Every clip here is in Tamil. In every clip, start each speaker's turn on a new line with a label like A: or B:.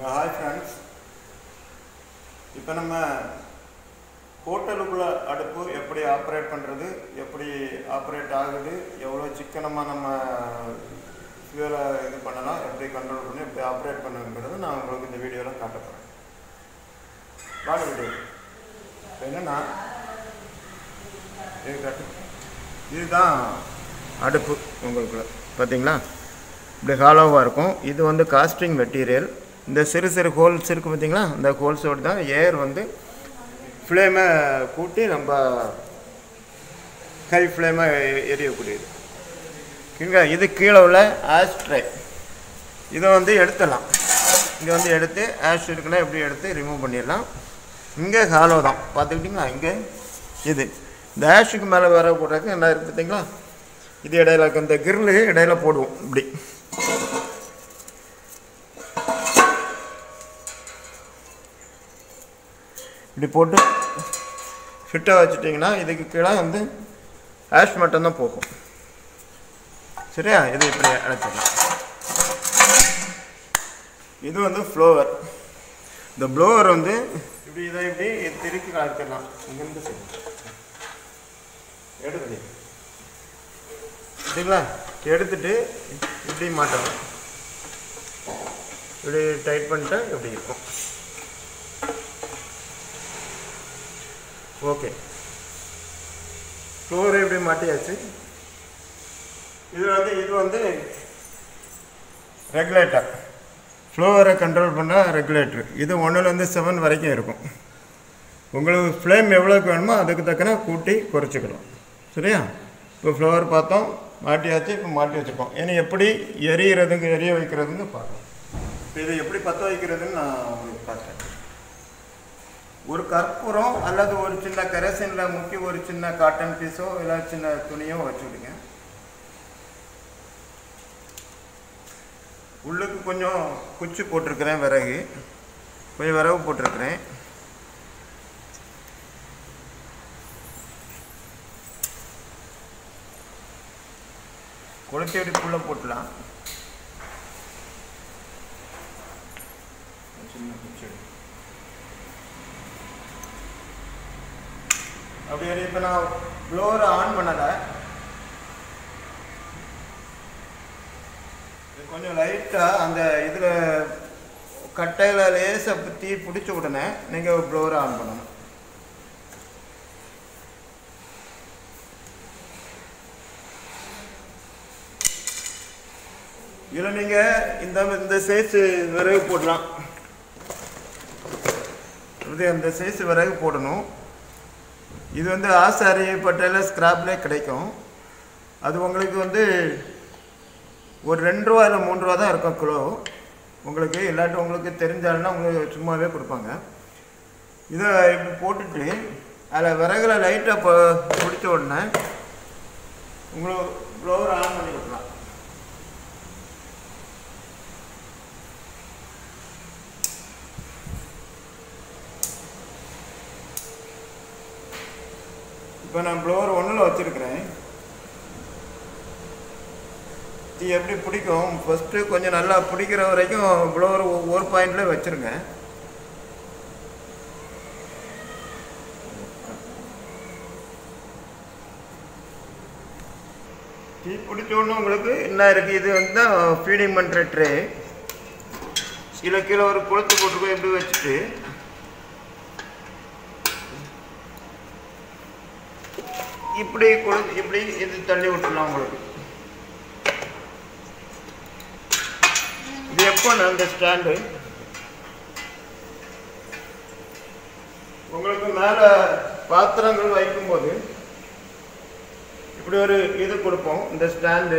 A: ஹாய் ஃப்ரெண்ட்ஸ் இப்போ நம்ம ஹோட்டலுக்குள்ள அடுப்பு எப்படி ஆப்ரேட் பண்ணுறது எப்படி ஆப்ரேட் ஆகுது எவ்வளோ சிக்கனமாக நம்ம ஃபியூலை இது பண்ணலாம் எப்படி கண்ட்ரோல் பண்ணி எப்படி ஆப்ரேட் பண்ணுங்கிறது நான் உங்களுக்கு இந்த வீடியோவில் காட்ட போகிறேன் வாங்க வீடியோ இப்போ என்னென்னா இது காட்டு இதுதான் அடுப்பு உங்களுக்குள்ள பார்த்தீங்களா இப்படி ஹாலோவாக இருக்கும் இது வந்து காஸ்டிங் மெட்டீரியல் இந்த சிறு சிறு ஹோல்ஸ் இருக்குது பார்த்தீங்களா இந்த ஹோல்ஸோடு தான் ஏர் வந்து ஃப்ளேமை கூட்டி நம்ம ஹை ஃப்ளேமை எரியக்கூடியது ஓகேங்களா இது கீழே உள்ள ஆஸ்ட்ரை இதை வந்து எடுத்துடலாம் இங்கே வந்து எடுத்து ஆஷ் இருக்குன்னா எப்படி எடுத்து ரிமூவ் பண்ணிடலாம் இங்கே ஹாலோ தான் பார்த்துக்கிட்டிங்களா இங்கே இது இந்த ஆஷுக்கு மேலே வர போடுறதுக்கு என்ன இருக்குது பார்த்தீங்களா இது இடையில இந்த கிரில்லு இடையில போடுவோம் இப்படி இப்படி போட்டு ஃபிட்டாக வச்சுட்டிங்கன்னா இதுக்கு கீழே வந்து ஆஷ் மட்டும்தான் போகும் சரியா இது இப்படி அழைச்சிடலாம் இது வந்து ஃப்ளோவர் இந்த ப்ளோவர் வந்து இப்படி இதை இப்படி திருப்பி கலச்சிடலாம் இங்கேருந்து சரி எடுத்து சரிங்களா எடுத்துட்டு இப்படி மாட்டணும் இப்படி டைட் பண்ணிட்டா இப்படி இருக்கும் ஓகே ஃப்ளோர் இப்படி மாட்டியாச்சு இது வந்து இது வந்து ரெகுலேட்டர் ஃப்ளோவரை கண்ட்ரோல் பண்ண ரெகுலேட்டர் இது ஒன்றுலேருந்து செவன் வரைக்கும் இருக்கும் உங்களுக்கு ஃப்ளேம் எவ்வளோக்கு வேணுமோ அதுக்கு தக்கன கூட்டி குறைச்சிக்கலாம் சரியா இப்போ ஃப்ளவர் பார்த்தோம் மாட்டியாச்சு இப்போ மாட்டி வச்சுருக்கோம் ஏன்னா எப்படி எரியறதுங்க எரிய வைக்கிறதுன்னு பார்க்கலாம் இப்போ இதை எப்படி பற்ற வைக்கிறதுன்னு நான் உங்களுக்கு பார்த்தேன் ஒரு கற்பூரம் அல்லது ஒரு சின்ன கரசனில் முக்கி ஒரு சின்ன காட்டன் பீஸோ இல்லை சின்ன துணியோ வச்சுக்கிடுங்க உள்ளுக்கு கொஞ்சம் குச்சி போட்டிருக்கிறேன் விறகு கொஞ்சம் விறகு போட்டிருக்கிறேன் கொளுத்தி வெடிப்புள்ள போட்டலாம் சின்ன குச்சி அப்படி இப்போ நான் ப்ளோரை ஆன் பண்ணலை கொஞ்சம் லைட்டாக அந்த இதில் கட்டையில் லேசாக தீ பிடிச்ச உடனே நீங்கள் ப்ளோரை ஆன் பண்ணணும் இதில் நீங்கள் இந்த இந்த சைஸ் விறகு போடலாம் இது அந்த சைஸ் விறகு போடணும் இது வந்து ஆசாரி பட்டையில் ஸ்கிராப்லேயே கிடைக்கும் அது உங்களுக்கு வந்து ஒரு ரெண்டு ரூபா இல்லை மூணு ரூபா தான் இருக்கும் கிலோ உங்களுக்கு இல்லாட்டி உங்களுக்கு தெரிஞ்சாலும்னா உங்களுக்கு சும்மாவே கொடுப்பாங்க இதை இப்படி போட்டுட்டு அதில் விறகுல லைட்டாக இப்போ பிடிச்ச உடனே உங்களுக்கு ப்ளோவர் ஆன் பண்ணி விடலாம் இப்போ நான் ப்ளோவர் ஒன்றில் வச்சுருக்கிறேன் தீ எப்படி பிடிக்கும் ஃபஸ்ட்டு கொஞ்சம் நல்லா பிடிக்கிற வரைக்கும் ப்ளோவர் ஒரு பாயிண்டில் வச்சுருங்க தீ பிடிச்சோன்னு உங்களுக்கு என்ன இருக்குது இது வந்து தான் ஃபீடிங் பண்ணுற ட்ரே கீழே கீழே ஒரு கொளுத்து போட்டுருக்கோம் எப்படி வச்சுட்டு இப்படி கொளுத்து இப்படி இது தள்ளி விட்டுலாம் உங்களுக்கு இது எப்போ அந்த ஸ்டாண்டு உங்களுக்கு மேலே பாத்திரங்கள் வைக்கும்போது இப்படி ஒரு இது கொடுப்போம் இந்த ஸ்டாண்டு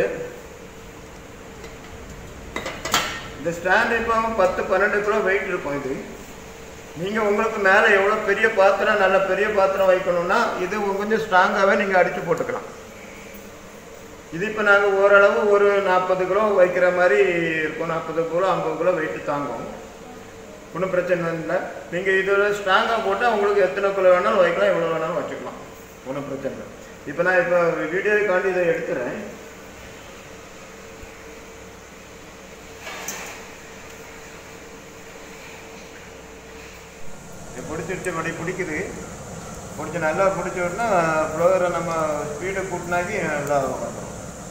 A: இந்த ஸ்டாண்டு இப்போ பத்து பன்னெண்டு கிலோ வெயிட் இருக்கும் இது நீங்கள் உங்களுக்கு மேலே எவ்வளோ பெரிய பாத்திரம் நல்ல பெரிய பாத்திரம் வைக்கணும்னா இது கொஞ்சம் ஸ்ட்ராங்காகவே நீங்கள் அடித்து போட்டுக்கலாம் இது இப்போ நாங்கள் ஓரளவு ஒரு நாற்பது கிலோ வைக்கிற மாதிரி இருக்கும் நாற்பது கிலோ ஐம்பது கிலோ வெயிட்டு தாங்கும் ஒன்றும் பிரச்சனை இல்லை நீங்கள் இதில் ஸ்ட்ராங்காக போட்டால் உங்களுக்கு எத்தனை கிலோ வேணாலும் வைக்கலாம் எவ்வளோ வேணாலும் வச்சுக்கலாம் ஒன்றும் பிரச்சனை இல்லை இப்போ நான் இப்போ வீடியோக்காண்டி இதை எடுத்துறேன் இது பிடிச்சிருச்சு மணி பிடிக்குது பிடிச்சி நல்லா பிடிச்ச உடனே ஃப்ளோரை நம்ம ஸ்பீடை கூட்டினாக்கி நல்லா வந்துடும்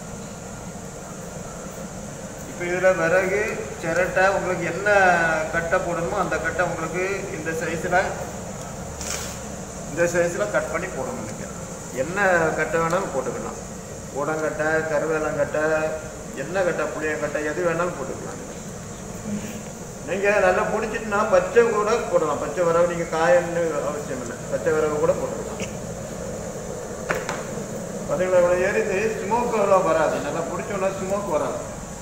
A: இப்போ இதில் விறகு சிரட்டை உங்களுக்கு என்ன கட்டை போடணுமோ அந்த கட்டை உங்களுக்கு இந்த சைஸில் இந்த சைஸில் கட் பண்ணி போடணும் நீங்கள் என்ன கட்டை வேணாலும் போட்டுக்கலாம் உடங்கட்டை கருவேலங்கட்டை என்ன கட்டை புளியங்கட்டை எது வேணாலும் போட்டுக்கலாம் நீங்கள் நல்லா பிடிச்சிட்டுனா பச்சை கூட போடலாம் பச்சை வரவு நீங்கள் காயன்னு அவசியம் இல்லை பச்சை வரவு கூட போட்டுக்கலாம் பார்த்தீங்களா இவ்வளோ ஏறிது ஸ்மோக் வராது நல்லா பிடிச்சோன்னா ஸ்மோக் வராது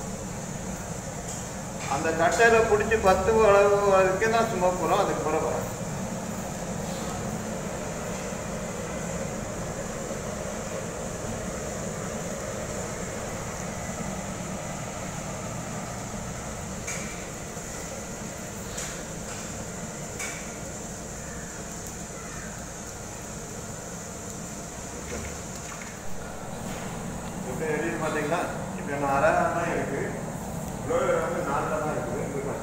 A: அந்த கட்டையில் பிடிச்சி பத்து அளவு வரைக்கும் தான் ஸ்மோக் வரும் அதுக்கு கூட வராது இப்போ எரியுது பார்த்தீங்களா இப்போ என்ன அரை தான் இருக்கு ப்ளோயர் வந்து நாலில் தான் இருக்குது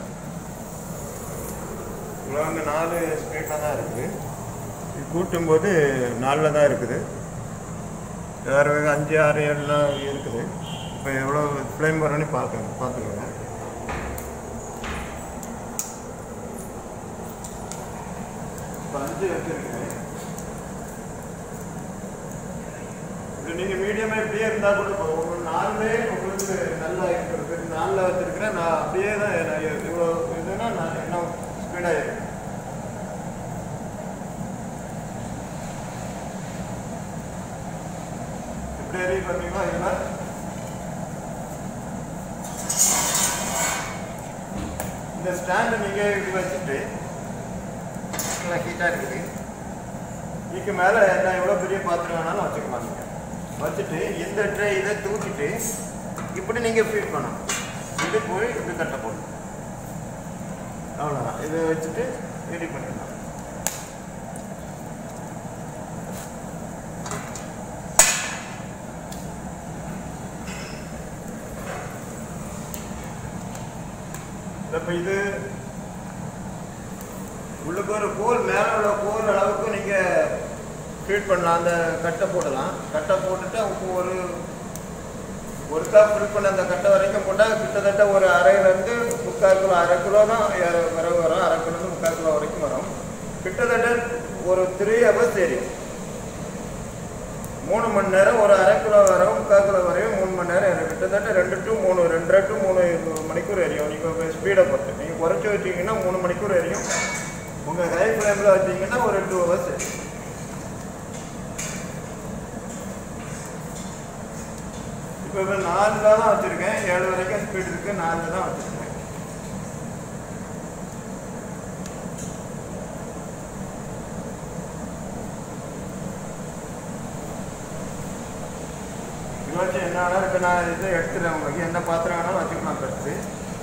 A: இவ்வளோ வந்து நாலு ஸ்பீட்டில் தான் இருக்குது இது கூட்டும்போது நாலில் தான் இருக்குது வேறு வேறு அஞ்சு ஆறு ஏழுலாம் இருக்குது இப்போ எவ்வளோ ஃப்ளேம் வரும்னு பார்க்கணும் பார்த்துக்கோங்க இப்போ அஞ்சு வச்சுருக்கேன் இது நீங்கள் மீடியமாக இப்படியே இருந்தால் கூட போதும் உங்களுக்கு நாலுமே உங்களுக்கு நல்லா இருக்குது நாலில் வச்சுருக்கிறேன் நான் அப்படியே தான் நான் இவ்வளோ இதுன்னா நான் இன்னும் ஸ்பீடாக இருக்கு இப்படி எரிய பார்த்தீங்களா இதில் இந்த ஸ்டாண்டு நீங்கள் இப்படி வச்சுட்டு நல்லா ஹீட்டாக இருக்குது இதுக்கு மேலே என்ன எவ்வளோ பெரிய பாத்திரம் வேணாலும் வச்சுக்கலாம் நீங்கள் வச்சுட்டு இந்த ட்ரே இதை தூக்கிட்டு இப்படி நீங்கள் ஃபீட் பண்ணணும் இது போய் இப்படி கட்ட போடணும் அவ்வளோதான் இதை வச்சுட்டு ரெடி பண்ணிடலாம் இப்போ இது உள்ளுக்கு ஒரு கோல் மேலே உள்ள கோல் அளவுக்கு நீங்கள் ஃபீட் பண்ணலாம் அந்த கட்டை போடலாம் கட்டை போட்டுட்டு அவங்க ஒரு ஒரு கப் ஃபில் பண்ண அந்த கட்டை வரைக்கும் போட்டால் கிட்டத்தட்ட ஒரு அரைலேருந்து முக்கால் கிலோ அரை கிலோ தான் ஏ- விறகு வரும் அரை கிலோலேருந்து முக்கால் கிலோ வரைக்கும் வரும் கிட்டத்தட்ட ஒரு த்ரீ ஹவர்ஸ் எரியும் மூணு மணி நேரம் ஒரு அரை கிலோ வரையும் முக்கால் கிலோ வரையும் மூணு மணி நேரம் எரியும் கிட்டத்தட்ட ரெண்டு டு மூணு ரெண்டரை டு மூணு மணிக்கூர் எரியும் நீங்கள் ஸ்பீடை பொறுத்து நீங்கள் குறைச்சி வச்சீங்கன்னா மூணு மணிக்கூர் எரியும் உங்கள் ஹை ஃப்ளேமில் வச்சீங்கன்னா ஒரு டூ ஹவர்ஸ் எரியும் இப்போ இப்போ நாலில் தான் வச்சுருக்கேன் ஏழு வரைக்கும் ஸ்பீடு இருக்குது நாலில் தான் வச்சுருக்கேன் இது வச்சு என்ன வேணாலும் இப்போ நான் இதை எடுத்துறேன் உங்களுக்கு என்ன பாத்திரம் வேணாலும் வச்சுக்கலாம் பெருசு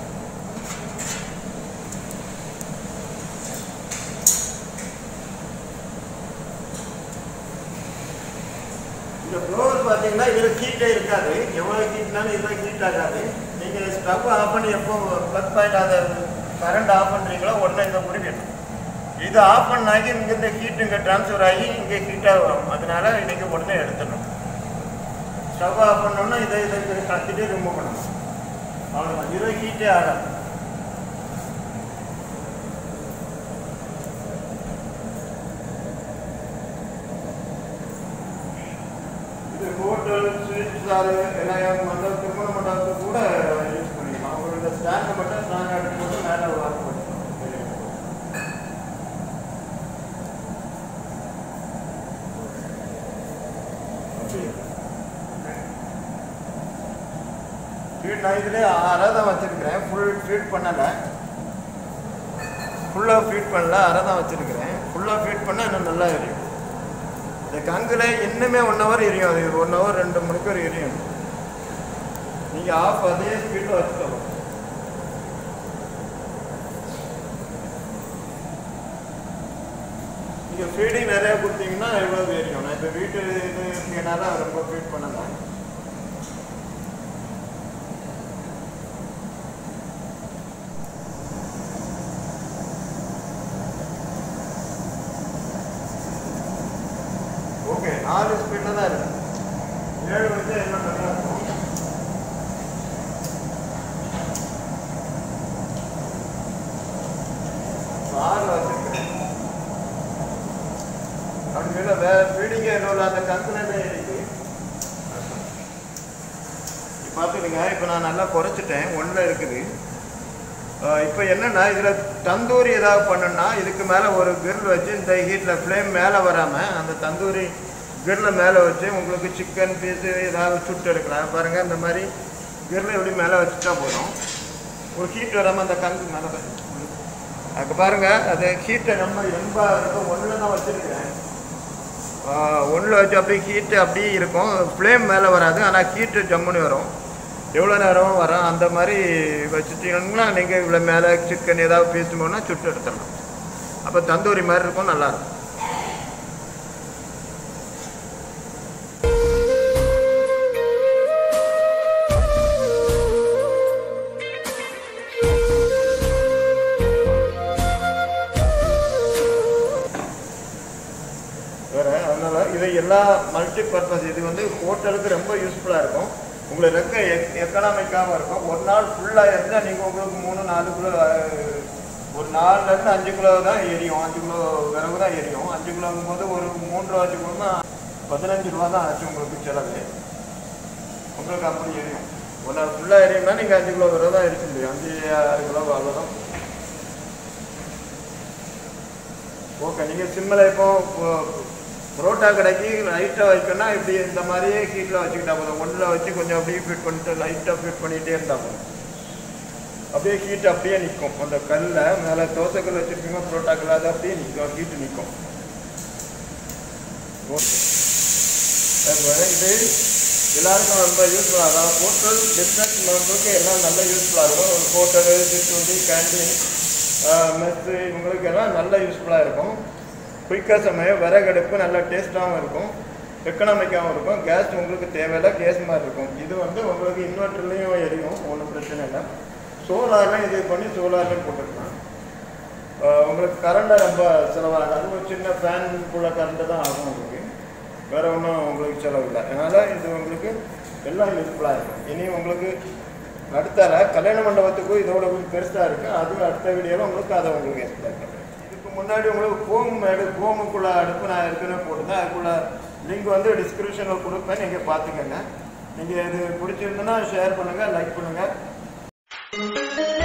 A: இந்த ஃப்ளோர் பார்த்தீங்கன்னா இதில் ஹீட்டே இருக்காது எவ்வளோ ஹீட்னாலும் இதில் ஹீட் ஆகாது நீங்கள் ஸ்டவ் ஆஃப் பண்ணி எப்போ ப்ளக் பாயிண்ட் அந்த கரண்ட் ஆஃப் பண்ணுறீங்களோ உடனே இந்த முடிக்கணும் இது ஆஃப் பண்ணாக்கி இங்கே இந்த ஹீட் இங்கே ட்ரான்ஸ்ஃபர் ஆகி இங்கே ஹீட்டாக வரும் அதனால இன்னைக்கு உடனே எடுத்துடணும் ஸ்டவ் ஆஃப் பண்ணோன்னா இதை இதை இதை கத்திட்டு ரிமூவ் பண்ணணும் அவ்வளோதான் இது ஹீட்டே ஆகாது இது ஹோட்டல் ஸ்வீட் ஸ்டாரு எல்லாம் மண்டபம் திருமண மண்டபத்துக்கு கூட யூஸ் பண்ணிக்கலாம் அவங்களோட ஸ்டாண்டை மட்டும் ஸ்ட்ராங் எடுத்து போட்டு மேலே வாக்கு பண்ணிக்கலாம் ஃபீட் நான் இதில் அரை தான் வச்சுருக்கிறேன் ஃபுல் ஃபீட் பண்ணலை ஃபுல்லாக ஃபீட் பண்ணல அரை தான் வச்சுருக்கிறேன் ஃபுல்லாக ஃபீட் பண்ணால் இன்னும் நல்லா எரியும் இந்த கங்குல இன்னுமே ஒன் ஹவர் எரியும் அது ஒன் ஹவர் ரெண்டு மணிக்கூர் எரியும் நீங்கள் ஆஃப் அதே ஸ்பீடில் வச்சுக்கலாம் நீங்கள் ஃபீடிங் நிறையா கொடுத்தீங்கன்னா எவ்வளோ எரியும் நான் இப்போ வீட்டு இது இருக்கனால ரொம்ப ஃபீட் பண்ணலாம் நாலு ஸ்பீடில் தான் இருக்கு ஏழு வச்சா இன்னும் நல்லா இருக்கும் ஆறு வச்சிருக்கேன் அப்படி இல்லை வேற ஃபீடிங் என்னோட அந்த கங்குனே இருக்கு பார்த்துடுங்க இப்போ நான் நல்லா குறைச்சிட்டேன் ஒன்றில் இருக்குது இப்போ என்னன்னா இதில் தந்தூரி ஏதாவது பண்ணணும்னா இதுக்கு மேலே ஒரு கிரில் வச்சு இந்த ஹீட்டில் ஃப்ளேம் மேலே வராமல் அந்த தந்தூரி கிரில் மேலே வச்சு உங்களுக்கு சிக்கன் பீஸு ஏதாவது சுட்டு எடுக்கலாம் பாருங்கள் இந்த மாதிரி கிரில் எப்படி மேலே வச்சுட்டா போதும் ஒரு ஹீட் வராமல் அந்த கங்கு மேலே அதுக்கு பாருங்கள் அது ஹீட்டை நம்ம எண்பா இருக்கும் ஒன்றில் தான் வச்சுருக்கேன் ஒன்றில் வச்சு அப்படியே ஹீட்டு அப்படியே இருக்கும் ஃப்ளேம் மேலே வராது ஆனால் ஹீட்டு ஜம்முன்னு வரும் எவ்வளோ நேரம் வரும் அந்த மாதிரி வச்சுட்டீங்கன்னா நீங்கள் இவ்வளோ மேலே சிக்கன் ஏதாவது பீஸ் போனால் சுட்டு எடுத்துடலாம் அப்போ தந்தூரி மாதிரி இருக்கும் நல்லாயிருக்கும் வேறு அதனால் இது எல்லா மல்டி பர்பஸ் இது வந்து ஹோட்டலுக்கு ரொம்ப யூஸ்ஃபுல்லாக இருக்கும் உங்களுக்கு ரெக்க எக் எக்கனாமிக்காகவும் இருக்கும் ஒரு நாள் ஃபுல்லாக இருந்தால் நீங்கள் உங்களுக்கு மூணு நாலு கிலோ அஹ், ஒரு நாலுலேருந்து அஞ்சு கிலோ தான் எரியும் அஞ்சு கிலோ விறகு தான் எரியும் அஞ்சு கிலோங்கும் போது ஒரு மூணு ரூபா வச்சுக்கணும்னா பதினஞ்சு ரூபா தான் ஆச்சு உங்களுக்கு செலவு உங்களுக்கு அப்படி எரியும் ஒரு நாள் ஃபுல்லாக எரியும்னா நீங்கள் அஞ்சு கிலோ விறகு தான் எரிக்க முடியும் அஞ்சு ஆறு கிலோ அவ்வளோதான் ஓகே நீங்கள் சிம்மில் இப்போ பு- புரோட்டா கடைக்கு லைட்டாக வைக்கணும்னா இப்படி இந்த மாதிரியே ஹீட்டில் வச்சுக்கிட்டா போதும் ஒன்றில் வச்சு கொஞ்சம் அப்படியே ஃபிட் பண்ணிட்டு லைட்டாக ஃபிட் பண்ணிகிட்டே இருந்தால் போதும் அப்படியே ஹீட் அப்படியே நிற்கும் அந்த கல்லில் மேலே தோசைக்கல் வச்சுருப்பீங்க புரோட்டா கல் அது அப்படியே நிற்கும் ஹீட்டு நிற்கும் ஓகே இது எல்லாருக்கும் ரொம்ப யூஸ்ஃபுல்லாக இருக்கும் ஹோட்டல் பிஸ்னஸ் பண்ணுறதுக்கு எல்லாம் நல்ல யூஸ்ஃபுல்லாக இருக்கும் ஒரு ஹோட்டலு சிற்றுண்டி கேண்டீன் மெஸ்ஸு இவங்களுக்கு எல்லாம் நல்ல யூஸ்ஃபுல்லாக இருக்கும் குயிக்காக சமயம் விறகடுப்பு நல்ல டேஸ்ட்டாகவும் இருக்கும் எக்கனாமிக்காகவும் இருக்கும் கேஸ் உங்களுக்கு தேவையில்ல கேஸ் மாதிரி இருக்கும் இது வந்து உங்களுக்கு இன்வெர்ட்டர்லேயும் எரியும் ஒன்றும் பிரச்சனை இல்லை சோலார்லாம் இது பண்ணி சோலார்லேயும் போட்டுக்கலாம் ஆஹ் உங்களுக்கு கரண்ட்டை ரொம்ப செலவாகாது ஒரு சின்ன ஃபேனுக்குள்ள கரண்ட்டு தான் ஆகும் உங்களுக்கு வேற ஒன்றும் உங்களுக்கு செலவு இல்லை அதனால் இது உங்களுக்கு எல்லாம் யூஸ்ஃபுல்லாக இருக்கும் இனி உங்களுக்கு அடுத்தால கல்யாண மண்டபத்துக்கும் இதோட கொஞ்சம் பெருசாக இருக்குது அது அடுத்த வீடியோவில் உங்களுக்கு அதை உங்களுக்கு எக்ஸ்பிளைன் பண்ணுறேன் இதுக்கு முன்னாடி உங்களுக்கு கோம் மேடு கோமுக்குள்ள அடுப்பு நான் ஏற்கனவே போட்டிருந்தேன் அதுக்குள்ள லிங்க் வந்து டிஸ்கிரிப்ஷனில் கொடுப்பேன் நீங்கள் பார்த்துக்கங்க நீங்கள் இது பிடிச்சிருந்ததுன்னா ஷேர் பண்ணுங்கள் லைக் பண்ணுங்கள்